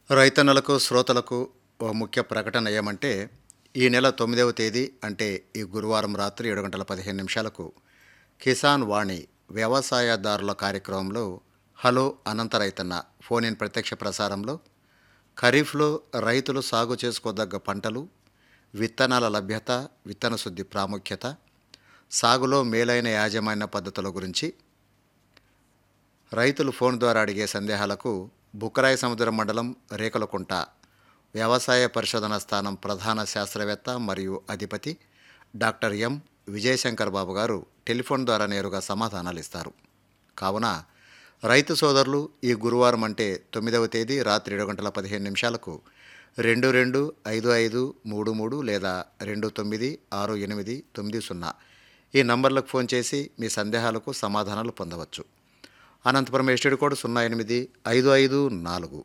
రైతన్నలకు శ్రోతలకు ఓ ముఖ్య ప్రకటన ఏమంటే ఈ నెల తొమ్మిదవ తేదీ అంటే ఈ గురువారం రాత్రి ఏడు గంటల పదిహేను నిమిషాలకు కిసాన్ వాణి వ్యవసాయదారుల కార్యక్రమంలో హలో అనంత రైతన్న ఫోన్ ఇన్ ప్రత్యక్ష ప్రసారంలో ఖరీఫ్లో రైతులు సాగు చేసుకోదగ్గ పంటలు విత్తనాల లభ్యత విత్తన శుద్ధి ప్రాముఖ్యత సాగులో మేలైన యాజమాన్య పద్ధతుల గురించి రైతులు ఫోన్ ద్వారా అడిగే సందేహాలకు బుక్కరాయ సముద్రం మండలం రేకులకుంట వ్యవసాయ పరిశోధన స్థానం ప్రధాన శాస్త్రవేత్త మరియు అధిపతి డాక్టర్ ఎం విజయశంకర్ బాబు గారు టెలిఫోన్ ద్వారా నేరుగా సమాధానాలు ఇస్తారు కావున రైతు సోదరులు ఈ గురువారం అంటే తొమ్మిదవ తేదీ రాత్రి ఏడు గంటల పదిహేను నిమిషాలకు రెండు రెండు ఐదు ఐదు మూడు మూడు లేదా రెండు తొమ్మిది ఆరు ఎనిమిది తొమ్మిది సున్నా ఈ నంబర్లకు ఫోన్ చేసి మీ సందేహాలకు సమాధానాలు పొందవచ్చు అనంతపురం ఎస్టేడ్ కోడ్ సున్నా ఎనిమిది ఐదు ఐదు నాలుగు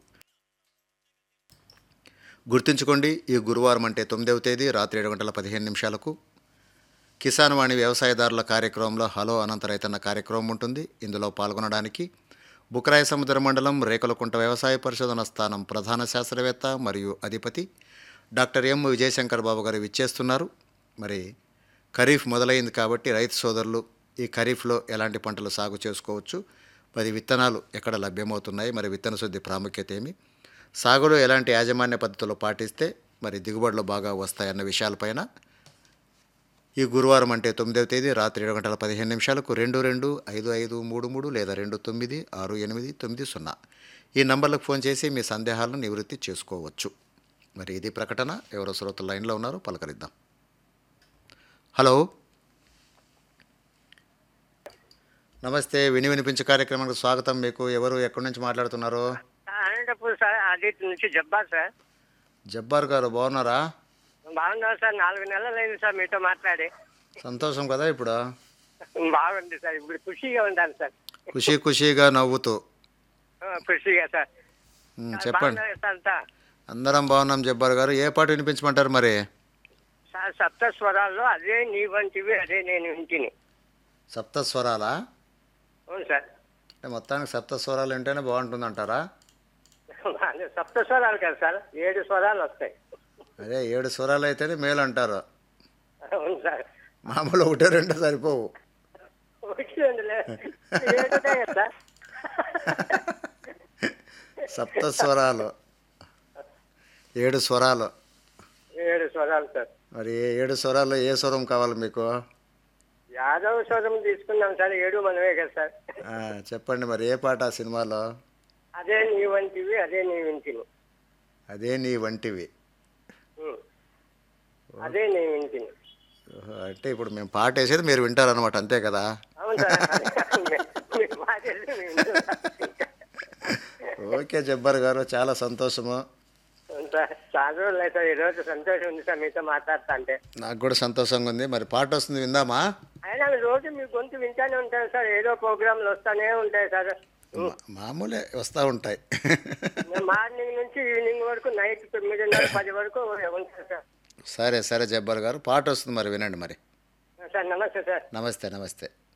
గుర్తుంచుకోండి ఈ గురువారం అంటే తొమ్మిదవ తేదీ రాత్రి ఏడు గంటల పదిహేను నిమిషాలకు కిసాన్ వాణి వ్యవసాయదారుల కార్యక్రమంలో హలో అనంత రైతన్న కార్యక్రమం ఉంటుంది ఇందులో పాల్గొనడానికి బుకరాయ సముద్ర మండలం రేకులకుంట వ్యవసాయ పరిశోధన స్థానం ప్రధాన శాస్త్రవేత్త మరియు అధిపతి డాక్టర్ ఎం విజయశంకర్ బాబు గారు విచ్చేస్తున్నారు మరి ఖరీఫ్ మొదలైంది కాబట్టి రైతు సోదరులు ఈ ఖరీఫ్లో ఎలాంటి పంటలు సాగు చేసుకోవచ్చు మరి విత్తనాలు ఎక్కడ లభ్యమవుతున్నాయి మరి విత్తన శుద్ధి ప్రాముఖ్యత ఏమి సాగులో ఎలాంటి యాజమాన్య పద్ధతులు పాటిస్తే మరి దిగుబడులు బాగా వస్తాయన్న విషయాలపైన ఈ గురువారం అంటే తొమ్మిదవ తేదీ రాత్రి ఏడు గంటల పదిహేను నిమిషాలకు రెండు రెండు ఐదు ఐదు మూడు మూడు లేదా రెండు తొమ్మిది ఆరు ఎనిమిది తొమ్మిది సున్నా ఈ నంబర్లకు ఫోన్ చేసి మీ సందేహాలను నివృత్తి చేసుకోవచ్చు మరి ఇది ప్రకటన ఎవరో శ్రోతలు లైన్లో ఉన్నారో పలకరిద్దాం హలో నమస్తే విని వినిపించే కార్యక్రమానికి స్వాగతం మీకు ఎవరు ఎక్కడి నుంచి మాట్లాడుతున్నారు అనంతపూర్ సార్ ఆదిత్య నుంచి జబ్బా సార్ జబ్బార్ గారు బాగున్నారా బాగున్నాం సార్ నాలుగు నెలలు అయింది సార్ మీతో మాట్లాడి సంతోషం కదా ఇప్పుడు బాగుంది సార్ ఇప్పుడు ఖుషిగా ఉంటాను సార్ ఖుషీ ఖుషీగా నవ్వుతూ ఆ, ఖుషిగా సార్ ఉమ్, చెప్పండి బాగున్నారు సార్ అంతా అందరం బాగున్నాం జబ్బార్ గారు ఏ పాట వినిపించమంటారు మరి సార్ సప్త స్వరాల్లో అదే నీ వంటివి అదే నేను ఇంటిని సప్త స్వరాలా అవును సార్ అంటే మొత్తానికి సప్త స్వరాలు వింటేనే బాగుంటుంది అంటారా అదే సప్త స్వరాలు కదా సార్ ఏడు స్వరాలు వస్తాయి అదే ఏడు స్వరాలు అయితేనే మేలు అంటారు అవును సార్ మామూలు ఒకటే రెండు సరిపోవు వచ్చిందిలే ఏడుటే కదా సార్ సప్త స్వరాలు ఏడు స్వరాలు ఏడు స్వరాలు సార్ మరి ఏ ఏడు స్వరాల్లో ఏ స్వరం కావాలి మీకు యాదవ స్వరం తీసుకున్నాం సార్ ఏడు మనమే కదా సార్ ఆ, చెప్పండి మరి ఏ పాట ఆ సినిమాలో అదే నీ వంటివి అదే నీ ఇంటిని అదే నీ వంటివి ఉమ్. అదే నీ ఇంటిని ఓహో, అంటే ఇప్పుడు మేము పాట వేసేది మీరు వింటారనమాట అంతే కదా అవును సార్ మీరు బాగా తెలిసి మీరు వింటున్నారు. ఓకే జబ్బర్ గారు చాలా సంతోషము అవును సార్ చాలా రోజులు అయితే సార్ ఈరోజు సంతోషం ఉంది సార్ మీతో మాట్లాడుతా అంటే నాకు కూడా సంతోషంగా ఉంది మరి పాట వస్తుంది విందామా అయినా రోజు మీ గొంతు వింటానే ఉంటాను సార్ ఏదో ప్రోగ్రాంలు వస్తానే ఉంటాయి సార్ మా- మామూలే వస్తూ ఉంటాయి నేను మార్నింగ్ నుంచి ఈవినింగ్ వరకు నైట్ తొమ్మిదిన్నర పది వరకు ఉంటాను సార్ సరే సరే జబ్బర్ గారు పాట వస్తుంది మరి వినండి మరి సార్ నమస్తే సార్ నమస్తే నమస్తే